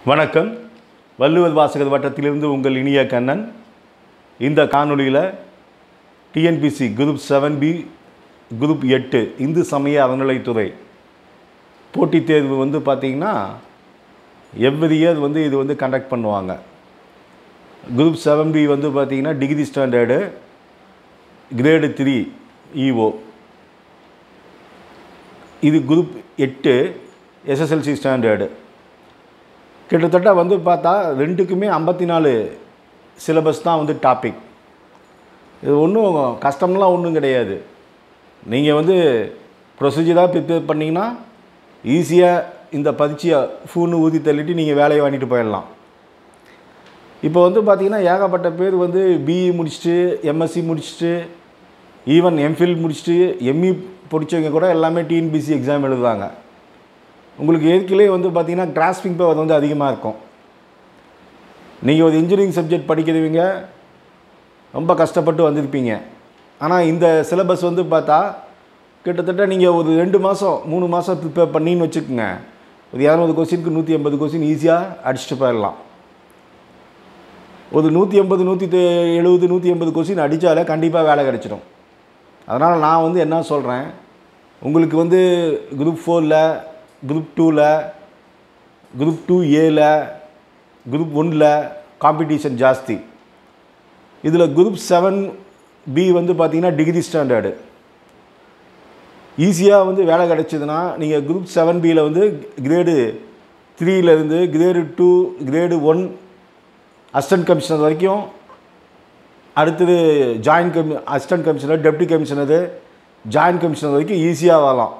வணக்கம் வள்ளுவர் வாசகர் வட்டத்திலிருந்து உங்கள் இனிய கண்ணன் இந்த காணொளியில் TNPSC group seven B group எட்டு இந்து சமய அறநிலைத்துறை போட்டித் தேர்வு வந்து பார்த்திங்கன்னா எவ்ரி இயர் வந்து இது வந்து கண்டக்ட் பண்ணுவாங்க குரூப் செவன் பி வந்து பார்த்திங்கன்னா degree standard grade three EO இது குரூப் எட்டு எஸ்எஸ்எல்சி ஸ்டாண்டர்டு கிட்டத்தட்ட வந்து பார்த்தா ரெண்டுக்குமே ஐம்பத்தி நாலு சிலபஸ் தான் வந்து டாபிக் இது ஒன்றும் கஷ்டம்லாம் ஒன்றும் கிடையாது நீங்கள் வந்து ப்ரொசீஜராக ப்ரிப்பேர் பண்ணிங்கன்னா ஈஸியாக இந்த பரீட்சையை ஃபூன்னு ஊதி தள்ளிட்டு நீங்கள் வேலையை வாங்கிட்டு போயிடலாம் இப்போ வந்து பார்த்தீங்கன்னா ஏகப்பட்ட பேர் வந்து பிஇ முடிச்சுட்டு எம்எஸ்சி முடிச்சுட்டு ஈவன் எம்ஃபில் முடிச்சுட்டு எம்இ படித்தவங்க கூட எல்லாமே டிஎன்பிசி எக்ஸாம் எழுதுவாங்க உங்களுக்கு ஏற்கனவே வந்து பார்த்தீங்கன்னா கிராஸ்பிங் பவர் வந்து அதிகமாக இருக்கும் நீங்கள் ஒரு இன்ஜினியரிங் சப்ஜெக்ட் படிக்கிறவங்க ரொம்ப கஷ்டப்பட்டு வந்திருப்பீங்க ஆனால் இந்த சிலபஸ் வந்து பார்த்தா கிட்டத்தட்ட நீங்கள் ஒரு ரெண்டு மாதம் மூணு மாதம் ப்ரிப்பேர் பண்ணின்னு வச்சுக்கோங்க ஒரு இரநூறு கொஸ்டினுக்கு நூற்றி எண்பது கொஸ்டின் ஈஸியாக அடிச்சுட்டு போயிடலாம் ஒரு நூற்றி எண்பது நூற்றி எழுபது நூற்றி எண்பது கொஸ்டின் அடித்தாலே கண்டிப்பாக வேலை கிடச்சிடும் அதனால் நான் வந்து என்ன சொல்கிறேன் உங்களுக்கு வந்து குரூப் ஃபோரில் குரூப் டூவில் குரூப் டூ ஏல குரூப் ஒன்றில் காம்படிஷன் ஜாஸ்தி இதில் குரூப் செவன் பி வந்து பார்த்தீங்கன்னா டிகிரி ஸ்டாண்டர்டு ஈஸியாக வந்து வேலை கிடச்சிதுன்னா நீங்கள் குரூப் செவன் பியில் வந்து கிரேடு த்ரீலேருந்து grade two grade one assistant commissioner வரைக்கும் அடுத்தது ஜாயின்ட் கமி assistant commissioner deputy commissioner joint commissioner வரைக்கும் ஈஸியாக வரலாம்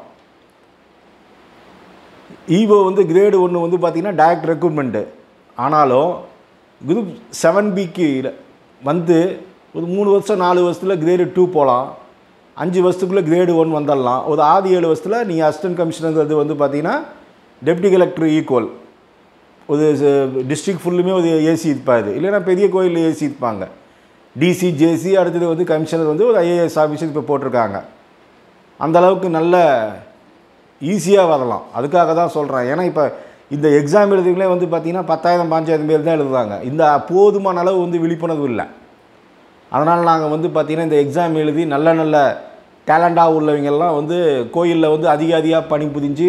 ஈவோ வந்து கிரேடு ஒன்று வந்து பார்த்திங்கன்னா டைரக்ட் ரெக்ரூட்மெண்ட்டு ஆனாலும் குரூப் செவன் பிக்கு வந்து ஒரு மூணு வருஷம் நாலு வருஷத்தில் கிரேடு டூ போகலாம் அஞ்சு வருஷத்துக்குள்ளே கிரேடு ஒன் வந்துடலாம் ஒரு ஆறு ஏழு வருஷத்தில் நீங்கள் அசிஸ்டன்ட் கமிஷனருங்கிறது வந்து பார்த்தீங்கன்னா டெப்டி கலெக்டர் ஈக்குவல் ஒரு டிஸ்ட்ரிக்ட் ஃபுல்லுமே ஒரு ஏசி இருப்பாது இல்லைன்னா பெரிய கோயிலில் ஏசி இருப்பாங்க டிசி ஜேசி அடுத்தது வந்து கமிஷனர் வந்து ஒரு ஐஏஎஸ் ஆஃபீஸர் இப்போ போட்டிருக்காங்க அந்த அளவுக்கு நல்ல ஈஸியாக வரலாம் அதுக்காக தான் சொல்கிறேன் ஏன்னா இப்போ இந்த எக்ஸாம் எழுதுங்களே வந்து பார்த்திங்கன்னா பத்தாயிரம் பாஞ்சாயிரம் பேர் தான் எழுதுவாங்க இந்த போதுமான அளவு வந்து விழிப்புணர்வு இல்லை அதனால் நாங்கள் வந்து பார்த்திங்கன்னா இந்த எக்ஸாம் எழுதி நல்ல நல்ல டேலண்டாக உள்ளவங்கெல்லாம் வந்து கோயிலில் வந்து அதிக அதிகமாக பணி புரிஞ்சு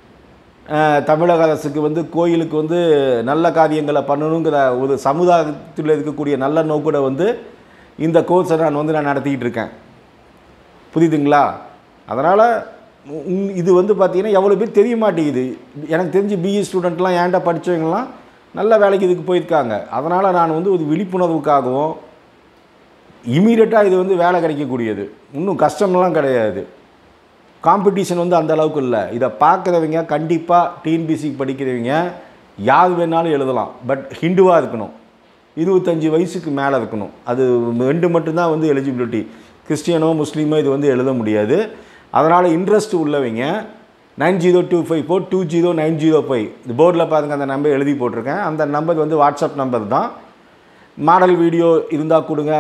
தமிழக அரசுக்கு வந்து கோயிலுக்கு வந்து நல்ல காரியங்களை பண்ணணுங்கிற ஒரு சமுதாயத்தில் இருக்கக்கூடிய நல்ல நோக்கோட வந்து இந்த கோர்ஸை நான் வந்து நான் நடத்திக்கிட்டு இருக்கேன் புரியுதுங்களா அதனால் இது வந்து பார்த்திங்கன்னா எவ்வளோ பேர் தெரிய மாட்டேங்குது எனக்கு தெரிஞ்சு பிஇ ஸ்டூடெண்ட்லாம் ஏன்டா படித்தவங்கலாம் நல்ல வேலைக்கு இதுக்கு போயிருக்காங்க அதனால் நான் வந்து ஒரு விழிப்புணர்வுக்காகவும் இமீடியட்டாக இது வந்து வேலை கிடைக்கக்கூடியது இன்னும் கஷ்டம்லாம் கிடையாது காம்படிஷன் வந்து அந்த அளவுக்கு இல்லை இதை பார்க்குறவங்க கண்டிப்பாக டிஎன்பிசிக்கு படிக்கிறவங்க யார் வேணாலும் எழுதலாம் பட் ஹிந்துவாக இருக்கணும் இருபத்தஞ்சி வயசுக்கு மேலே இருக்கணும் அது ரெண்டு மட்டும்தான் வந்து எலிஜிபிலிட்டி கிறிஸ்டியனோ முஸ்லீமோ இது வந்து எழுத முடியாது அதனால் இன்ட்ரெஸ்ட் உள்ளவங்க nine zero two five four two zero nine zero five இது போர்டில் பாருங்கள் அந்த நம்பர் எழுதி போட்டிருக்கேன் அந்த நம்பர் வந்து வாட்ஸ்அப் நம்பர் தான் மாடல் வீடியோ இருந்தால் கொடுங்க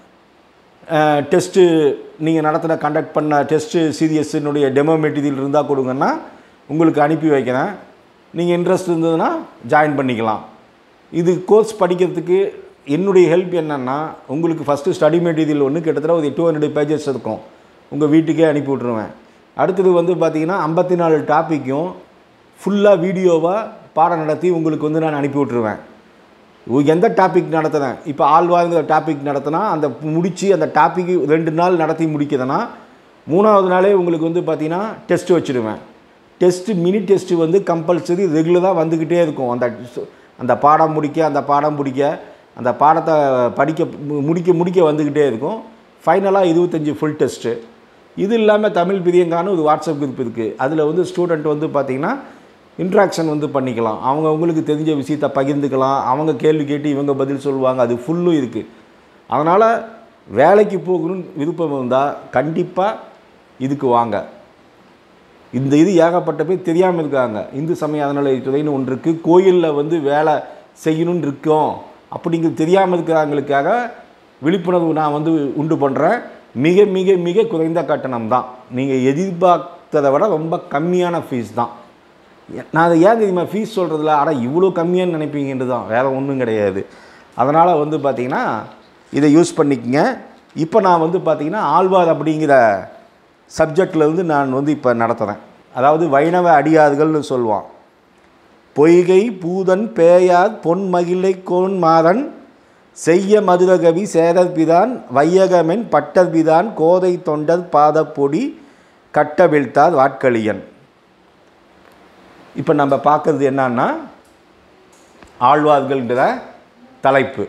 டெஸ்ட்டு நீங்கள் நடத்தின கண்டக்ட் பண்ண டெஸ்ட்டு சீரியஸினுடைய டெமோ மெட்டீரியல் இருந்தால் கொடுங்கன்னா உங்களுக்கு அனுப்பி வைக்கிறேன் நீங்கள் இன்ட்ரெஸ்ட் இருந்ததுன்னா ஜாயின் பண்ணிக்கலாம் இது கோர்ஸ் படிக்கிறதுக்கு என்னுடைய ஹெல்ப் என்னென்னா உங்களுக்கு ஃபஸ்ட்டு ஸ்டடி மெட்டீரியல் ஒன்று கிட்டத்தட்ட ஒரு டூ ஹண்ட்ரட் பேஜஸ் இருக்கும் உங்கள் வீட்டுக்கே அனுப்பி விட்ருவேன் அடுத்தது வந்து பார்த்திங்கன்னா ஐம்பத்தி நாலு டாப்பிக்கும் ஃபுல்லாக வீடியோவாக பாடம் நடத்தி உங்களுக்கு வந்து நான் அனுப்பி விட்ருவேன் எந்த டாபிக் நடத்துகிறேன் இப்போ ஆழ்வாருங்கிற டாபிக் நடத்தினா அந்த முடித்து அந்த டாபிக் ரெண்டு நாள் நடத்தி முடிக்கிறதுனா மூணாவது நாளே உங்களுக்கு வந்து பார்த்திங்கன்னா டெஸ்ட்டு வச்சுடுவேன் டெஸ்ட்டு மினி டெஸ்ட்டு வந்து கம்பல்சரி ரெகுலராக வந்துக்கிட்டே இருக்கும் அந்த அந்த பாடம் முடிக்க அந்த பாடம் முடிக்க அந்த பாடத்தை படிக்க முடிக்க முடிக்க வந்துக்கிட்டே இருக்கும் ஃபைனலாக இருபத்தஞ்சி ஃபுல் டெஸ்ட்டு இது இல்லாமல் தமிழ் பிரியங்கான்னு ஒரு வாட்ஸ்அப் குரூப் இருக்குது அதில் வந்து ஸ்டூடெண்ட் வந்து பார்த்திங்கன்னா இன்ட்ராக்ஷன் வந்து பண்ணிக்கலாம் அவங்க அவங்களுக்கு தெரிஞ்ச விஷயத்த பகிர்ந்துக்கலாம் அவங்க கேள்வி கேட்டு இவங்க பதில் சொல்லுவாங்க அது ஃபுல்லும் இருக்குது அதனால் வேலைக்கு போகணும்னு விருப்பம் இருந்தால் கண்டிப்பாக இதுக்கு வாங்க இந்த இது ஏகப்பட்ட பேர் தெரியாமல் இருக்காங்க இந்து சமய அறநிலையத்துறைன்னு ஒன்று இருக்குது கோயிலில் வந்து வேலை செய்யணும்னு இருக்கோம் அப்படிங்கிறது தெரியாமல் இருக்கிறவங்களுக்காக விழிப்புணர்வு நான் வந்து உண்டு பண்ணுறேன் மிக மிக மிக குறைந்த கட்டணம் தான் நீங்கள் எதிர்பார்த்ததை விட ரொம்ப கம்மியான ஃபீஸ் தான் நான் அதை ஏன் தெரியுமா ஃபீஸ் சொல்கிறதுல அட இவ்வளோ கம்மியான்னு நினைப்பீங்கன்றது தான் வேறு ஒன்றும் கிடையாது அதனால் வந்து பார்த்திங்கன்னா இதை யூஸ் பண்ணிக்கங்க இப்போ நான் வந்து பார்த்திங்கன்னா ஆழ்வார் அப்படிங்கிற சப்ஜெக்டில் இருந்து நான் வந்து இப்போ நடத்துகிறேன் அதாவது வைணவ அடியார்கள்னு சொல்லுவான் பொய்கை பூதன் பேயார் பொன்மகிழை கோன் மாறன் செய்ய மதுரகவி சேரற்பிதான் வையகமென் பட்டர்பிதான் கோதை தொண்டர் பாதப்பொடி கட்டவிழ்த்தார் வாட்களியன் இப்போ நம்ம பார்க்கறது என்னன்னா ஆழ்வார்கள்ன்ற தலைப்பு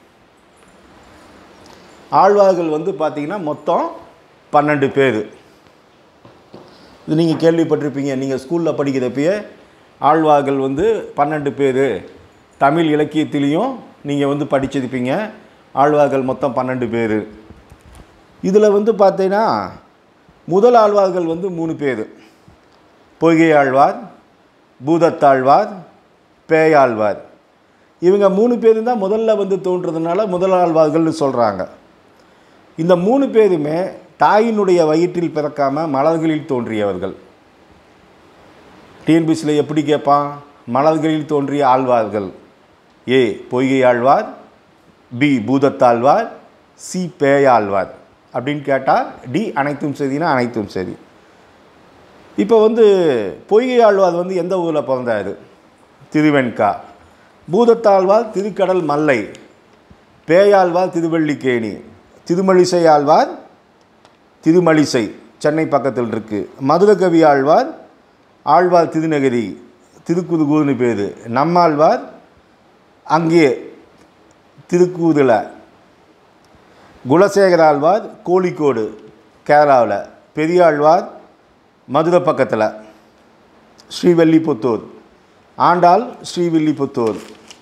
ஆழ்வார்கள் வந்து பார்த்திங்கன்னா மொத்தம் பன்னெண்டு பேர் இது நீங்கள் கேள்விப்பட்டிருப்பீங்க நீங்கள் ஸ்கூலில் படிக்கிறப்பயே ஆழ்வார்கள் வந்து பன்னெண்டு பேர் தமிழ் இலக்கியத்திலையும் நீங்கள் வந்து படிச்சிருப்பீங்க ஆழ்வார்கள் மொத்தம் பன்னெண்டு பேர் இதில் வந்து பார்த்தீங்கன்னா முதல் ஆழ்வார்கள் வந்து மூணு பேர் பொய்கை ஆழ்வார் பூதத்தாழ்வார் பேயாழ்வார் இவங்க மூணு பேரும் தான் முதல்ல வந்து தோன்றதுனால முதல் ஆழ்வார்கள்னு சொல்கிறாங்க இந்த மூணு பேருமே தாயினுடைய வயிற்றில் பிறக்காம மலர்களில் தோன்றியவர்கள் டிஎன்பிசியில் எப்படி கேட்பான் மலர்களில் தோன்றிய ஆழ்வார்கள் A Poigai Azhwar B Boothathazhwar C Peyazhwar அப்படின்னு கேட்டால் டி அனைத்தும் சரினா அனைத்தும் சரி இப்போ வந்து பொய்கை ஆழ்வார் வந்து எந்த ஊரில் பிறந்தார் திருவெண்கா பூதத்தாழ்வார் திருக்கடல் மல்லை பேயாழ்வார் திருவள்ளிக்கேணி திருமலிசை ஆழ்வார் திருமலிசை சென்னை பக்கத்தில் இருக்குது மதுரகவி ஆழ்வார் ஆழ்வார் திருநகரி திருக்குதுகூர்னு பேர் நம்மாழ்வார் அங்கே திருக்கூதில் குலசேகர ஆழ்வார் கோழிக்கோடு கேரளாவில் பெரியாழ்வார் மதுரை பக்கத்தில் ஸ்ரீவல்லிபுத்தூர் ஆண்டாள் ஸ்ரீவில்லிபுத்தூர்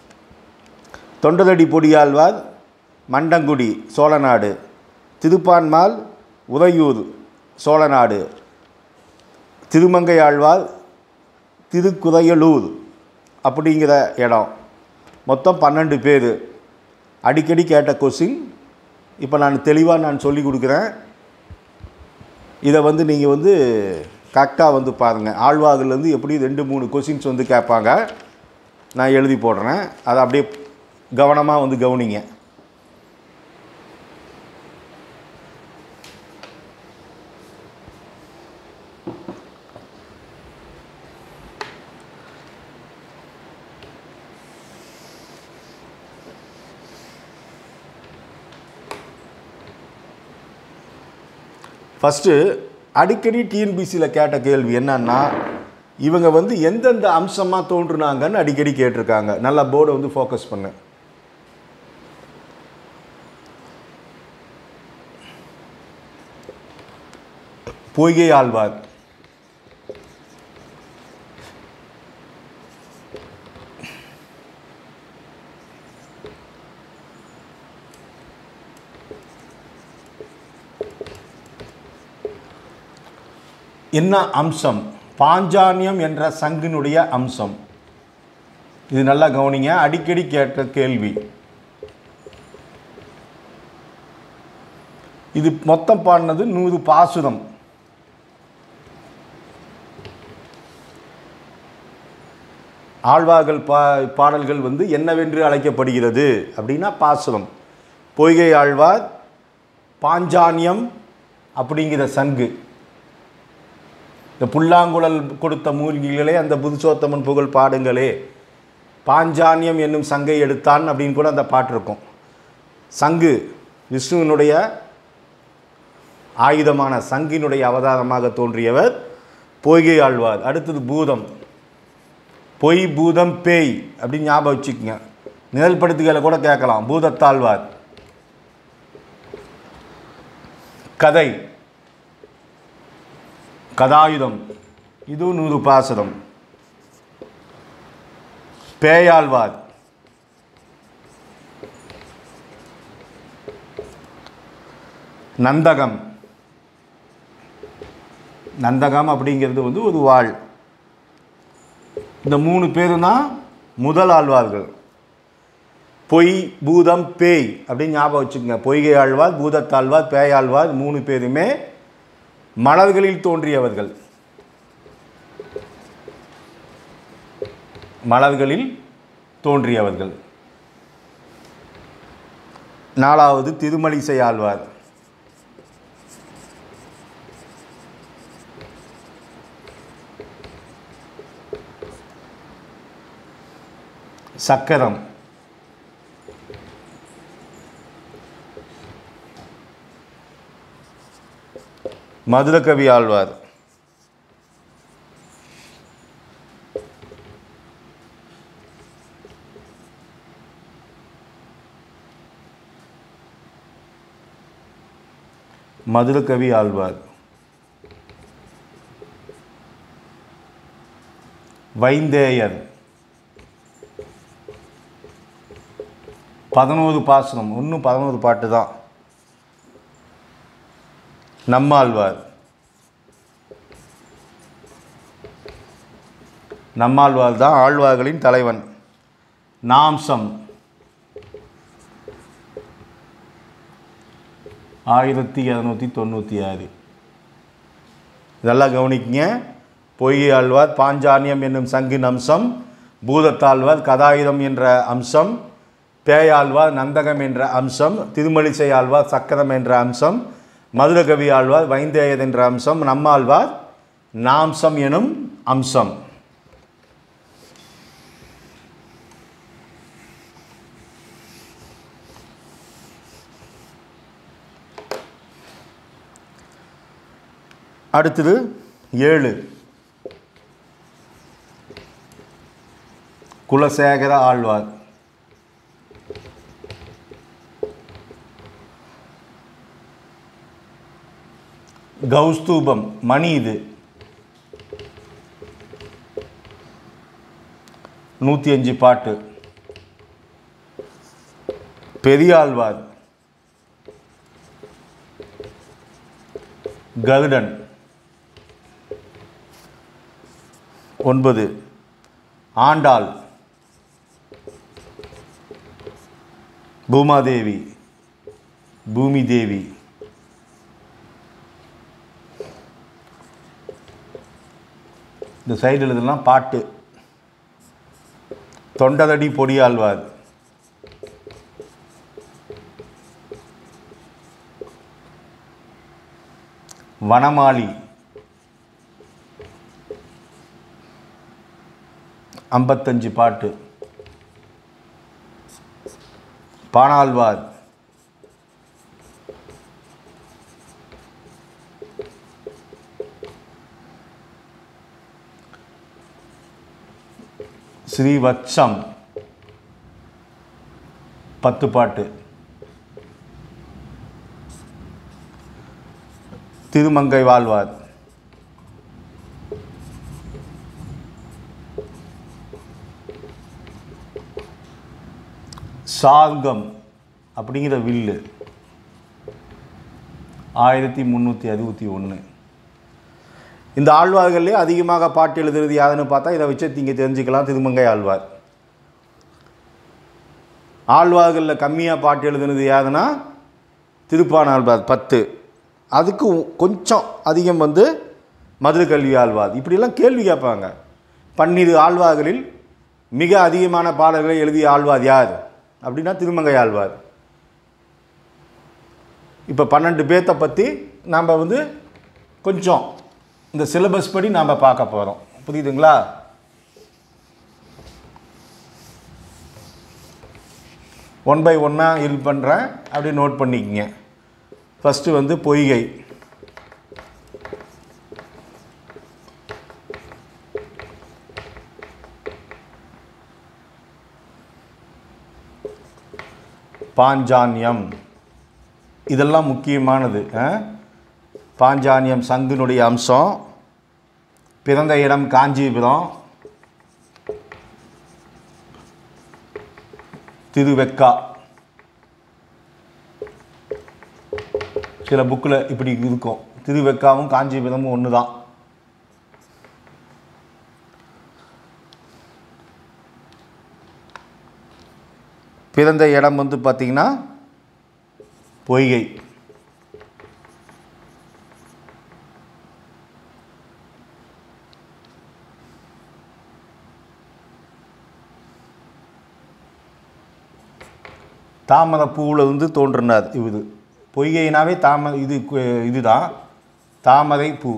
தொண்டதடி பொடியாழ்வார் மண்டங்குடி சோழநாடு திருப்பான்மால் உறையூர் சோழநாடு திருமங்கை ஆழ்வார் திருக்குறையலூர் அப்படிங்கிற இடம் மொத்தம் பன்னெண்டு பேர் அடிக்கடி கேட்ட கொஸ்டின் இப்போ நான் தெளிவாக நான் சொல்லி கொடுக்குறேன் இதை வந்து நீங்கள் வந்து கரெக்டாக வந்து பாருங்கள் ஆழ்வார்கள்லேருந்து எப்படி ரெண்டு மூணு கொஸ்டின்ஸ் வந்து கேட்பாங்க நான் எழுதி போடுறேன் அதை அப்படியே கவனமாக வந்து கவனிங்க ஃபஸ்ட்டு அடிக்கடி டிஎன்பிசியில் கேட்ட கேள்வி என்னன்னா இவங்க வந்து எந்தெந்த அம்சமாக தோன்றுனாங்கன்னு அடிக்கடி கேட்டிருக்காங்க நல்லா போர்டை வந்து ஃபோக்கஸ் பண்ணு பொய்கை ஆழ்வார் என்ன அம்சம் பாஞ்சானியம் என்ற சங்கினுடைய அம்சம் இது நல்லா கவனிங்க அடிக்கடி கேட்ட கேள்வி இது மொத்தம் பாடினது நூறு பாசுரம் ஆழ்வார்கள் பா பாடல்கள் வந்து என்னவென்று அழைக்கப்படுகிறது அப்படின்னா பாசுரம் பொய்கை ஆழ்வார் பாஞ்சானியம் அப்படிங்கிற சங்கு இந்த புல்லாங்குழல் கொடுத்த மூலிகைகளே அந்த புதுசோத்தமன் புகழ் பாடுங்களே பாஞ்சானியம் என்னும் சங்கை எடுத்தான் அப்படின்னு கூட அந்த பாட்டு இருக்கும் சங்கு விஷ்ணுவினுடைய ஆயுதமான சங்கினுடைய அவதாரமாக தோன்றியவர் பொய்கை ஆழ்வார் அடுத்தது பூதம் பொய் பூதம் பேய் அப்படின்னு ஞாபகம் வச்சுக்கோங்க நிழல் படுத்துகளை கூட கேட்கலாம் பூதத்தாழ்வார் கதை கதாயுதம் இதுவும் நூறு பாசனம் பேயாழ்வார் நந்தகம் நந்தகம் அப்படிங்கிறது வந்து ஒரு வாழ் இந்த மூணு பேரும் தான் முதல் ஆழ்வார்கள் பொய் பூதம் பேய் அப்படின்னு ஞாபகம் வச்சுக்கோங்க பொய்கை ஆழ்வார் பூதத்தாழ்வார் பேயாழ்வார் மூணு பேருமே மலர்களில் தோன்றியவர்கள் மலர்களில் தோன்றியவர்கள் நாலாவது திருமலிசை ஆழ்வார் சக்கரம் மதுரகவி ஆழ்வார் மதுரகவி ஆழ்வார் வைந்தேயர் பதினோரு பாசனம் இன்னும் பதினோரு பாட்டு தான் நம்மாழ்வார் நம்மாழ்வார் தான் ஆழ்வார்களின் தலைவன் நாம்சம் ஆயிரத்தி இரநூத்தி தொண்ணூற்றி ஆறு இதெல்லாம் கவனிக்கங்க பொய்கை ஆழ்வார் பாஞ்சானியம் என்னும் சங்கின் அம்சம் பூதத்தாழ்வார் கதாயுதம் என்ற அம்சம் பேயாழ்வார் நந்தகம் என்ற அம்சம் திருமலிசை ஆழ்வார் சக்கரம் என்ற அம்சம் மதுரகவி ஆழ்வார் வைந்தேயர் என்ற அம்சம் நம்மாழ்வார் நாம்சம் எனும் அம்சம் அடுத்தது ஏழு குலசேகர ஆழ்வார் கௌஸ்தூபம் மணி இது நூற்றி அஞ்சு பாட்டு பெரியாழ்வார் கருடன் ஒன்பது ஆண்டாள் பூமாதேவி பூமி தேவி இந்த சைடு எழுதலாம் பாட்டு தொண்டதடி பொடியாழ்வார் வனமாளி ஐம்பத்தஞ்சு பாட்டு பாணாழ்வார் ஸ்ரீவத்சம் பத்து பாட்டு திருமங்கை வாழ்வார் சார்கம் அப்படிங்கிற வில்லு ஆயிரத்தி முந்நூற்றி அறுபத்தி ஒன்று இந்த ஆழ்வார்கள்லேயே அதிகமாக பாட்டு எழுதுறது யாருன்னு பார்த்தா இதை வச்சு நீங்கள் தெரிஞ்சுக்கலாம் திருமங்கை ஆழ்வார் ஆழ்வார்களில் கம்மியாக பாட்டு எழுதுனது யாருன்னா திருப்பான ஆழ்வார் பத்து அதுக்கு கொஞ்சம் அதிகம் வந்து மதுரை கல்வி ஆழ்வார் இப்படிலாம் கேள்வி கேட்பாங்க பன்னிரு ஆழ்வார்களில் மிக அதிகமான பாடல்களை எழுதிய ஆழ்வார் யார் அப்படின்னா திருமங்கை ஆழ்வார் இப்போ பன்னெண்டு பேர்த்தை பற்றி நாம் வந்து கொஞ்சம் இந்த சிலபஸ் படி நாம் பார்க்க போகிறோம் புரியுதுங்களா ஒன் பை ஒன்னாக இது பண்ணுறேன் அப்படியே நோட் பண்ணிக்கங்க ஃபஸ்ட்டு வந்து பொய்கை பாஞ்சான்யம் இதெல்லாம் முக்கியமானது ஆ? பாஞ்சான்யம் சங்குனுடைய அம்சம் பிறந்த இடம் காஞ்சிபுரம் திருவெக்கா சில புக்கில் இப்படி இருக்கும் திருவெக்காவும் காஞ்சிபுரமும் ஒன்று தான் பிறந்த இடம் வந்து பார்த்திங்கன்னா பொய்கை தாமரை பூவில் வந்து தோன்றினார் இது பொய்கைனாவே தாமரை இது கு- இதுதான் தாமரை பூ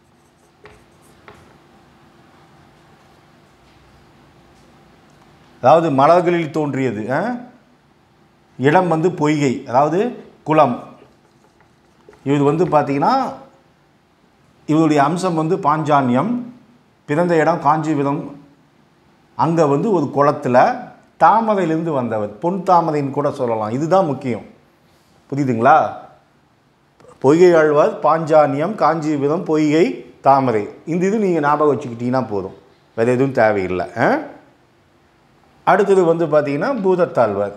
அதாவது மலர்களில் தோன்றியது ஆ? இடம் வந்து பொய்கை அதாவது குளம் இது வந்து பார்த்தீங்கன்னா இவருடைய அம்சம் வந்து பாஞ்சான்யம் பிறந்த இடம் காஞ்சிபுரம் அங்கே வந்து ஒரு குளத்தில் தாமரையிலிருந்து வந்தவர் பொன் தாமரைன்னு கூட சொல்லலாம் இதுதான் முக்கியம் புரியுதுங்களா பொய்கை ஆழ்வார் பாஞ்சானியம் காஞ்சிபுரம் பொய்கை தாமரை இந்த இது நீங்கள் ஞாபகம் வச்சுக்கிட்டீங்கன்னா போதும் வேறு எதுவும் தேவையில்லை ஆ? அடுத்தது வந்து பார்த்தீங்கன்னா பூதத்தாழ்வார்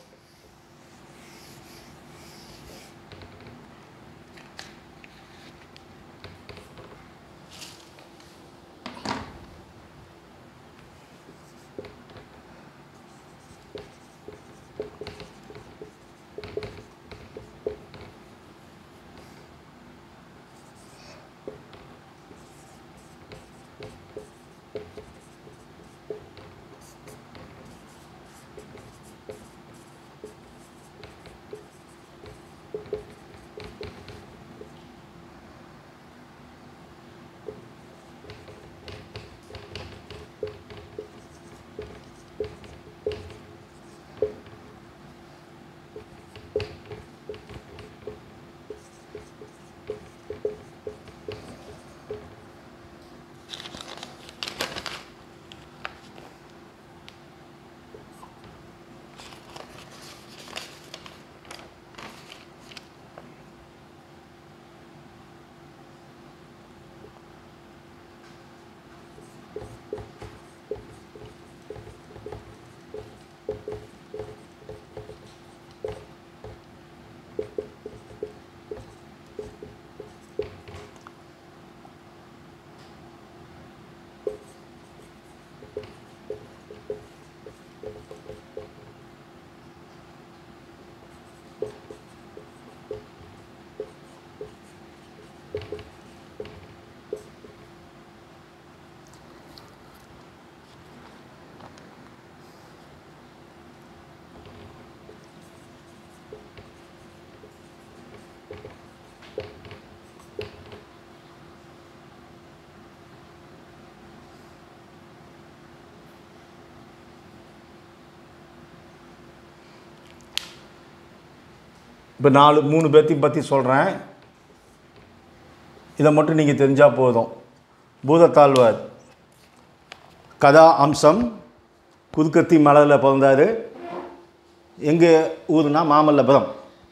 இப்போ நாலு மூணு பேர்த்தையும் பற்றி சொல்கிறேன் இதை மட்டும் நீங்கள் தெரிஞ்சால் போதும் பூதத்தாழ்வார் கதா அம்சம் புதுக்கத்தி மலரில் பிறந்தார் எங்கள் ஊருனா மாமல்லபுரம்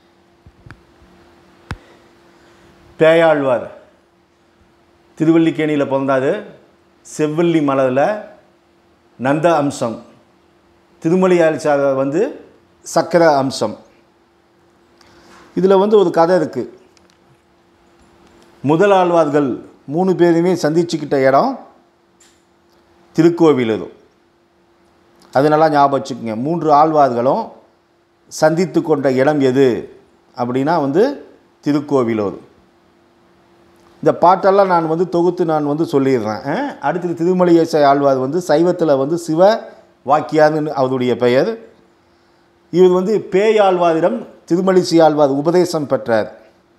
பேயாழ்வார் திருவல்லிக்கேணியில் பிறந்தார் செவ்வள்ளி மலரில் நந்த அம்சம் திருமலையாள் சார் வந்து சக்கர அம்சம் இதில் வந்து ஒரு கதை இருக்குது முதல் ஆழ்வார்கள் மூணு பேருமே சந்திச்சுக்கிட்ட இடம் திருக்கோவிலூர் அது நல்லா ஞாபகம் வச்சுக்கோங்க மூன்று ஆழ்வார்களும் சந்தித்து கொண்ட இடம் எது அப்படின்னா வந்து திருக்கோவிலூர் இந்த பாட்டெல்லாம் நான் வந்து தொகுத்து நான் வந்து சொல்லிடுறேன் ஆ? அடுத்தது திருமலையேச ஆழ்வார் வந்து சைவத்தில் வந்து சிவ வாக்கியார்னு அவருடைய பெயர் இவர் வந்து பேயாழ்வாரிடம் திருமலிசி ஆழ்வார் உபதேசம் பெற்றார்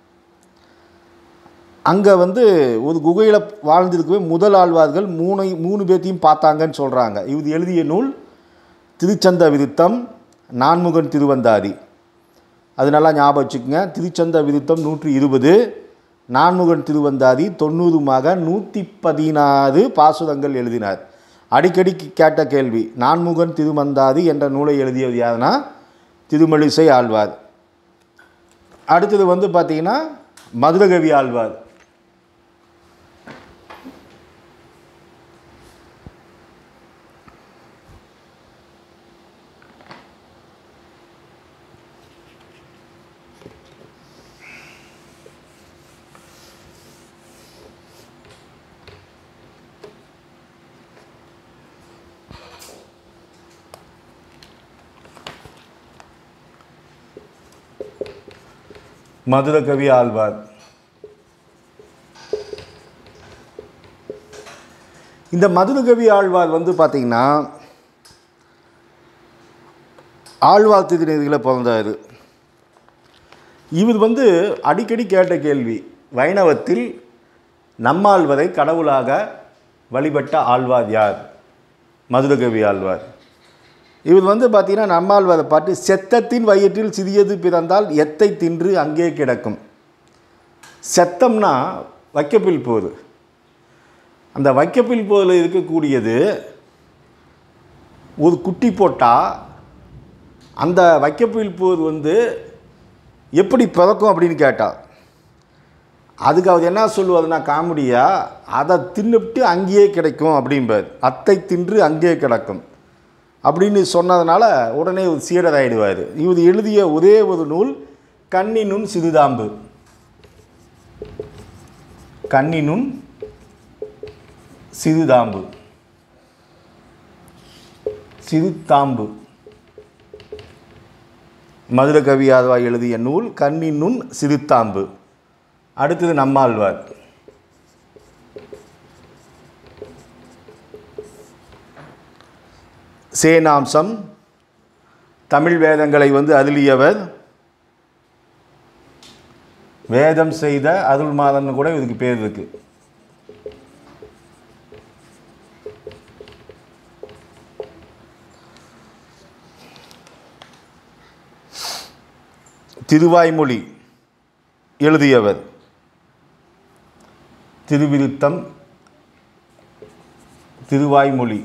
அங்கே வந்து ஒரு குகையில் வாழ்ந்திருக்கவே முதல் ஆழ்வார்கள் மூணு மூணு பேர்த்தையும் பார்த்தாங்கன்னு சொல்கிறாங்க இது எழுதிய நூல் திருச்சந்த விருத்தம் நான்முகன் திருவந்தாதி அது நல்லா ஞாபகம் வச்சுக்கோங்க திருச்சந்த விருத்தம் நூற்றி இருபது நான்முகன் திருவந்தாதி தொண்ணூறுமாக நூற்றி பதினாறு பாசுரங்கள் எழுதினார் அடிக்கடி கேட்ட கேள்வி நான்முகன் திருமந்தாதி என்ற நூலை எழுதியது யாருன்னா திருமலிசை ஆழ்வார் அடுத்தது வந்து பார்த்தீங்கன்னா மதுரகவி ஆழ்வார் மதுரகவி ஆழ்வார் இந்த மதுரகவி ஆழ்வார் வந்து பார்த்திங்கன்னா ஆழ்வார் திருநெறியில் பிறந்தார் இவர் வந்து அடிக்கடி கேட்ட கேள்வி வைணவத்தில் நம்மாழ்வரை கடவுளாக வழிபட்ட ஆழ்வார் யார் மதுரகவி ஆழ்வார் இவர் வந்து பார்த்தீங்கன்னா நம்மாழ்வாரை பாட்டு செத்தத்தின் வயிற்றில் சிறியது பிறந்தால் எத்தை தின்று அங்கே கிடக்கும் செத்தம்னா வைக்கப்பில் போது அந்த வைக்கப்பில் போதில் இருக்கக்கூடியது ஒரு குட்டி போட்டால் அந்த வைக்கப்பில் போது வந்து எப்படி பிறக்கும் அப்படின்னு கேட்டால் அதுக்கு அவர் என்ன சொல்லுவாருன்னா காமெடியாக அதை தின்னுபிட்டு அங்கேயே கிடைக்கும் அப்படிம்பார் அத்தை தின்று அங்கேயே கிடக்கும் அப்படின்னு சொன்னதுனால உடனே ஒரு சீடர் ஆயிடுவார் இவர் எழுதிய ஒரே ஒரு நூல் கண்ணினும் சிறுதாம்பு கண்ணினும் சிறுதாம்பு சிறுதாம்பு மதுர கவி ஆழ்வா எழுதிய நூல் கண்ணினும் சிறுதாம்பு அடுத்தது நம்மாழ்வார் சேனாம்சம் தமிழ் வேதங்களை வந்து அருளியவர் வேதம் செய்த அருள் மாதன் கூட இதுக்கு பேர் இருக்கு திருவாய்மொழி எழுதியவர் திருவிருத்தம் திருவாய்மொழி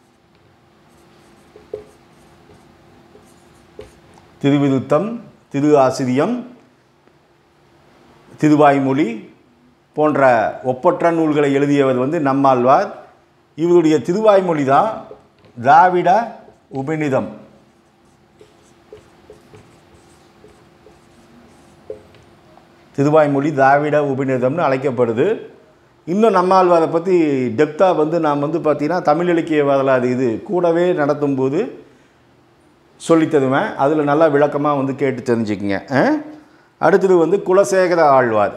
திருவிருத்தம் திரு ஆசிரியம் திருவாய்மொழி போன்ற ஒப்பற்ற நூல்களை எழுதியவர் வந்து நம்மாழ்வார் இவருடைய திருவாய்மொழி தான் திராவிட உபநிதம் திருவாய்மொழி திராவிட உபநிதம்னு அழைக்கப்படுது இன்னும் நம்மாழ்வாரை பற்றி டெப்த்தாக வந்து நாம் வந்து பார்த்திங்கன்னா தமிழ் இலக்கிய வரலாறு இது கூடவே நடத்தும்போது சொல்லித் தருவேன் அதில் நல்லா விளக்கமாக வந்து கேட்டு தெரிஞ்சுக்குங்க ஆ? அடுத்தது வந்து குலசேகர ஆழ்வார்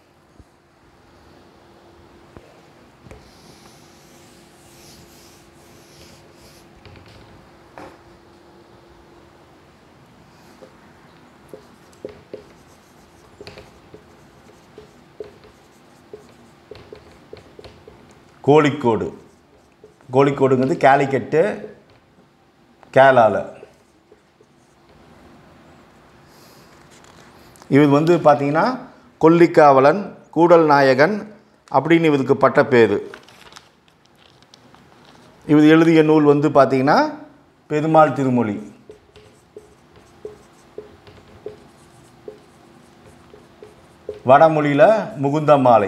கோழிக்கோடு கோழிக்கோடுங்கிறது கேலிக்கட்டு கேலால இவர் வந்து பார்த்தீங்கன்னா கொல்லிக்காவலன் கூடல் நாயகன் அப்படின்னு இவருக்கு பட்ட பேர் இவர் எழுதிய நூல் வந்து பார்த்தீங்கன்னா பெருமாள் திருமொழி வடமொழியில் முகுந்த மாலை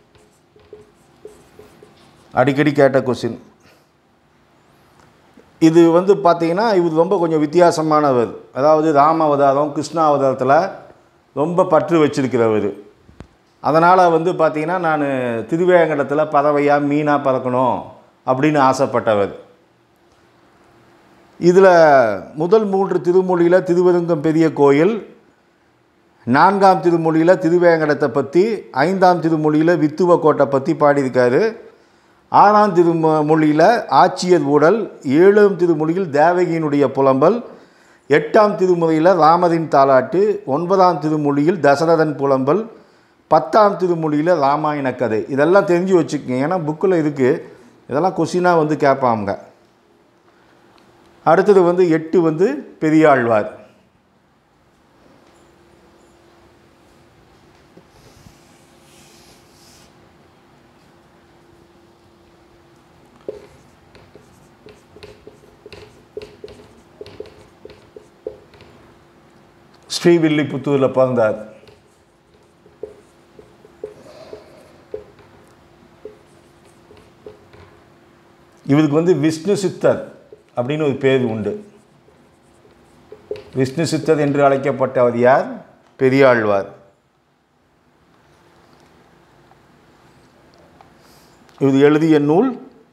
அடிக்கடி கேட்ட கொஸ்டின் இது வந்து பார்த்தீங்கன்னா இவர் ரொம்ப கொஞ்சம் வித்தியாசமானவர் அதாவது ராம அவதாரம் கிருஷ்ண அவதாரத்தில் ரொம்ப பற்று வச்சிருக்கிறவர் அதனால் வந்து பார்த்தீங்கன்னா நான் திருவேங்கடத்தில் பறவையாக மீனாக பறக்கணும் அப்படின்னு ஆசைப்பட்டவர் இதில் முதல் மூன்று திருமொழியில் திருவருங்கம் பெரிய கோயில் நான்காம் திருமொழியில் திருவேங்கடத்தை பற்றி ஐந்தாம் திருமொழியில் வித்துவ கோட்டை பற்றி பாடியிருக்காரு ஆறாம் திருமொழியில் ஆட்சியர் ஊடல் ஏழாம் திருமொழியில் தேவகியினுடைய புலம்பல் எட்டாம் திருமுறையில் ராமரின் தாலாட்டு ஒன்பதாம் திருமொழியில் தசரதன் புலம்பல் பத்தாம் திருமொழியில் ராமாயண கதை இதெல்லாம் தெரிஞ்சு வச்சுக்கோங்க ஏன்னா புக்கில் இருக்குது இதெல்லாம் கொஷினாக வந்து கேட்பாங்க அடுத்தது வந்து எட்டு வந்து பெரியாழ்வார் ஸ்ரீவில்லிபுத்தூரில் பிறந்தார் இவருக்கு வந்து விஷ்ணு சித்தர் அப்படின்னு ஒரு பேர் உண்டு விஷ்ணு சித்தர் என்று அழைக்கப்பட்டவர் யார் பெரியாழ்வார் இது எழுதிய நூல்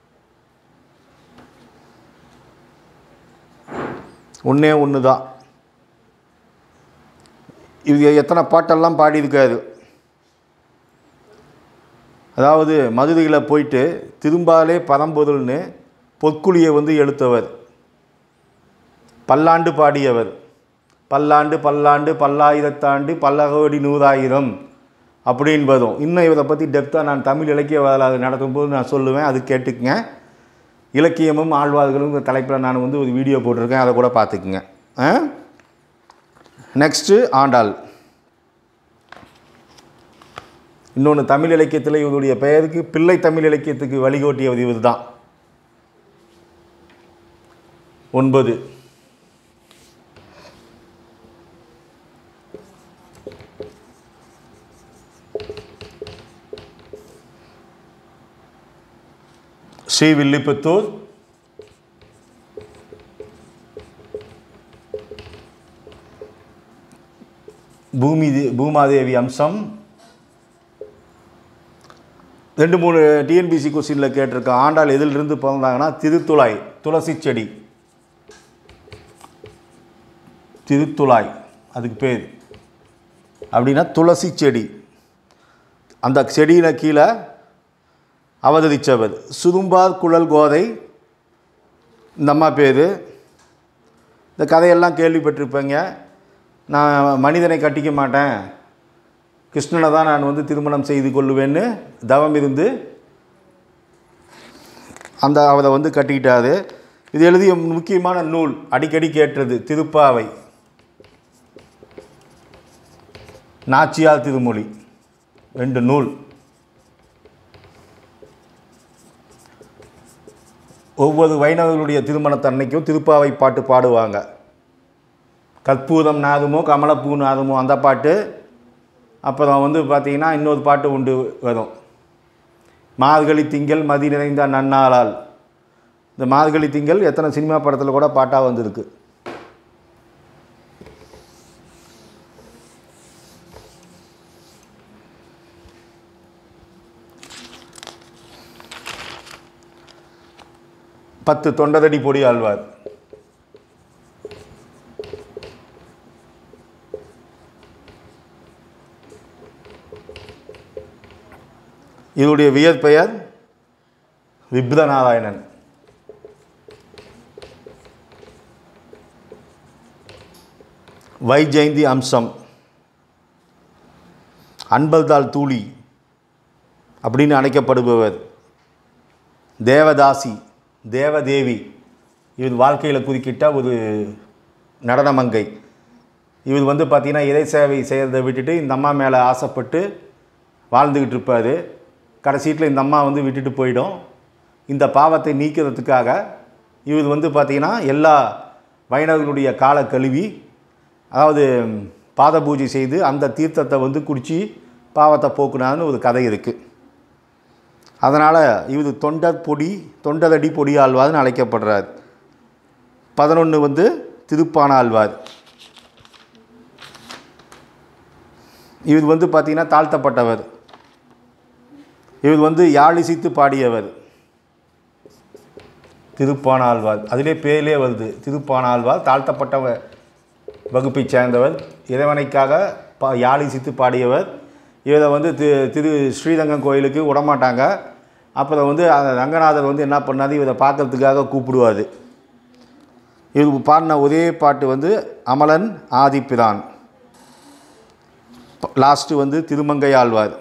ஒன்றே ஒன்று தான் இது எத்தனை பாட்டெல்லாம் பாடியிருக்காரு அதாவது மதுரையில் போயிட்டு திரும்பாலே பரம்பொருள்னு பொற்குழியை வந்து எழுத்தவர் பல்லாண்டு பாடியவர் பல்லாண்டு பல்லாண்டு பல்லாயிரத்தாண்டு பல்லகோடி நூறாயிரம் அப்படின்னு வரும் இன்னும் இதை பற்றி டெப்த்தாக நான் தமிழ் இலக்கிய வரலாறு நடத்தும்போது நான் சொல்லுவேன் அது கேட்டுக்குங்க இலக்கியமும் ஆழ்வார்களும் இந்த தலைப்பில் நான் வந்து ஒரு வீடியோ போட்டிருக்கேன் அதை கூட பார்த்துக்குங்க நெக்ஸ்ட்டு ஆண்டாள் இன்னொன்று தமிழ் இலக்கியத்தில் இவருடைய பெயருக்கு பிள்ளை தமிழ் இலக்கியத்துக்கு வழிகோட்டியவர் இவர் தான் ஒன்பது ஸ்ரீவில்லிபுத்தூர் பூமி தே- பூமாதேவி அம்சம் ரெண்டு மூணு டிஎன்பிசி கொஸ்டினில் கேட்டிருக்க ஆண்டாள் எதிலிருந்து பிறந்தாங்கன்னா திருத்துழாய் துளசி செடி திருத்துழாய் அதுக்கு பேர் அப்படின்னா துளசி செடி அந்த செடியில் கீழே அவதரித்தவர் சுதும்பார் குழல் கோதை இந்த அம்மா பேர் இந்த கதையெல்லாம் கேள்விப்பட்டிருப்பேங்க நான் மனிதனை கட்டிக்க மாட்டேன் கிருஷ்ணனை தான் நான் வந்து திருமணம் செய்து கொள்ளுவேன்னு தவம் இருந்து அந்த அவரை வந்து கட்டிக்கிட்டாரு இது எழுதிய முக்கியமான நூல் அடிக்கடி கேட்டது திருப்பாவை நாச்சியார் திருமொழி ரெண்டு நூல் ஒவ்வொரு வைணவர்களுடைய திருமணத்தன்னைக்கும் திருப்பாவை பாட்டு பாடுவாங்க கற்பூரம் நாதமோ கமலப்பூ நாதமோ அந்த பாட்டு அப்புறம் வந்து பார்த்திங்கன்னா இன்னொரு பாட்டு உண்டு வரும் மார்கழி திங்கள் மதி நிறைந்த நன்னாளால் இந்த மார்கழி திங்கள் எத்தனை சினிமா படத்தில் கூட பாட்டாக வந்திருக்கு பத்து தொண்டதடி பொடி ஆழ்வார் இதனுடைய வியற்பெயர் விப்ரநாராயணன் வைஜெயந்தி அம்சம் அன்பல்தாள் தூளி அப்படின்னு அழைக்கப்படுபவர் தேவதாசி தேவதேவி இவர் வாழ்க்கையில் குறுக்கிட்ட ஒரு நடனமங்கை இவர் வந்து பார்த்திங்கன்னா இறை சேவை செய்கிறத விட்டுட்டு இந்த அம்மா மேலே ஆசைப்பட்டு வாழ்ந்துக்கிட்டு இருப்பார் கடைசீட்டில் இந்த அம்மா வந்து விட்டுட்டு போயிடும் இந்த பாவத்தை நீக்கிறதுக்காக இவர் வந்து பார்த்திங்கன்னா எல்லா வைணவர்களுடைய காலை கழுவி அதாவது பாத பூஜை செய்து அந்த தீர்த்தத்தை வந்து குடித்து பாவத்தை போக்குனான்னு ஒரு கதை இருக்குது அதனால் இவர் தொண்டர் பொடி தொண்டரடி பொடி ஆழ்வார்னு அழைக்கப்படுறார் பதினொன்று வந்து திருப்பான ஆழ்வார் இவர் வந்து பார்த்திங்கன்னா தாழ்த்தப்பட்டவர் இவர் வந்து யாழிசைத்து பாடியவர் திருப்பானாழ்வார் அதிலே பேரிலே வருது திருப்பானாழ்வார் தாழ்த்தப்பட்ட வ- வகுப்பைச் சேர்ந்தவர் இறைவனைக்காக பா யாழிசைத்து பாடியவர் இவரை வந்து தி திரு ஸ்ரீரங்கம் கோயிலுக்கு விடமாட்டாங்க அப்புறம் வந்து அந்த ரங்கநாதர் வந்து என்ன பண்ணாரு இவரை பார்க்கறதுக்காக கூப்பிடுவார் இவர் பாடின ஒரே பாட்டு வந்து அமலன் ஆதிப்பிரான் லாஸ்ட்டு வந்து திருமங்கை ஆழ்வார்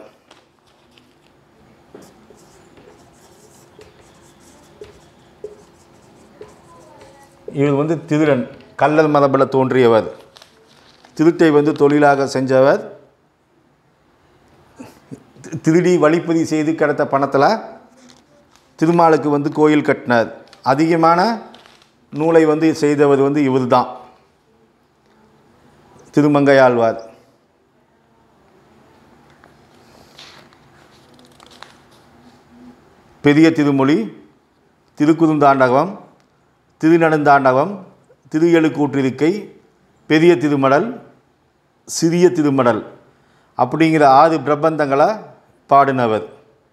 இவர் வந்து திருடன் கள்ளர் மரபில் தோன்றியவர் திருட்டை வந்து தொழிலாக செஞ்சவர் தி- திருடி வழிப்பறி செய்து கிடைத்த பணத்தில் திருமாலுக்கு வந்து கோயில் கட்டினார் அதிகமான நூலை வந்து செய்தவர் வந்து இவர்தான் திருமங்கையாழ்வார் பெரிய திருமொழி திருக்குறுந்தாண்டகம் திருநெடுந்தாண்டகம் திரு எழுக்கூற்றிருக்கை பெரிய திருமடல் சிறிய திருமடல் அப்படிங்கிற ஆறு பிரபந்தங்களை பாடினவர்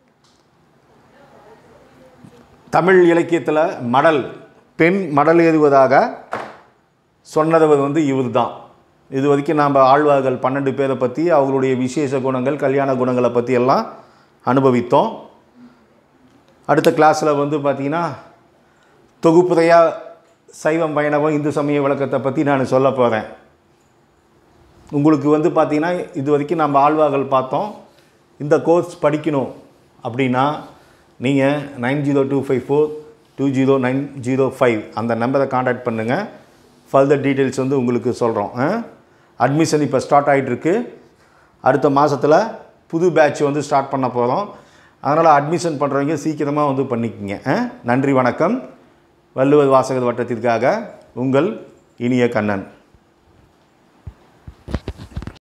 தமிழ் இலக்கியத்தில் மடல் பெண் மடல் ஏறுவதாக சொன்னதவர் வந்து இவர் தான் இது வரைக்கும் நாம் ஆழ்வார்கள் பன்னெண்டு பேரை பற்றி அவங்களுடைய விசேஷ குணங்கள் கல்யாண குணங்களை பற்றி எல்லாம் அனுபவித்தோம் அடுத்த கிளாஸில் வந்து பார்த்திங்கன்னா தொகுப்புரையாக சைவம் வைணவம் இந்து சமய விளக்கத்தை பற்றி நான் சொல்ல போகிறேன் உங்களுக்கு வந்து பார்த்தீங்கன்னா இது வரைக்கும் நம்ம ஆழ்வார்கள் பார்த்தோம் இந்த கோர்ஸ் படிக்கணும் அப்படின்னா நீங்கள் nine zero two five four two zero nine zero five அந்த நம்பரை காண்டாக்ட் பண்ணுங்கள் ஃபர்தர் டீட்டெயில்ஸ் வந்து உங்களுக்கு சொல்கிறோம் அட்மிஷன் இப்போ ஸ்டார்ட் ஆகிட்டுருக்கு அடுத்த மாதத்தில் புது பேட்ச் வந்து ஸ்டார்ட் பண்ண போகிறோம் அதனால் அட்மிஷன் பண்ணுறவங்க சீக்கிரமாக வந்து பண்ணிக்கோங்க ஆ? நன்றி வணக்கம் வள்ளுவர் வாசகர் வட்டத்திற்காக உங்கள் இனிய கண்ணன்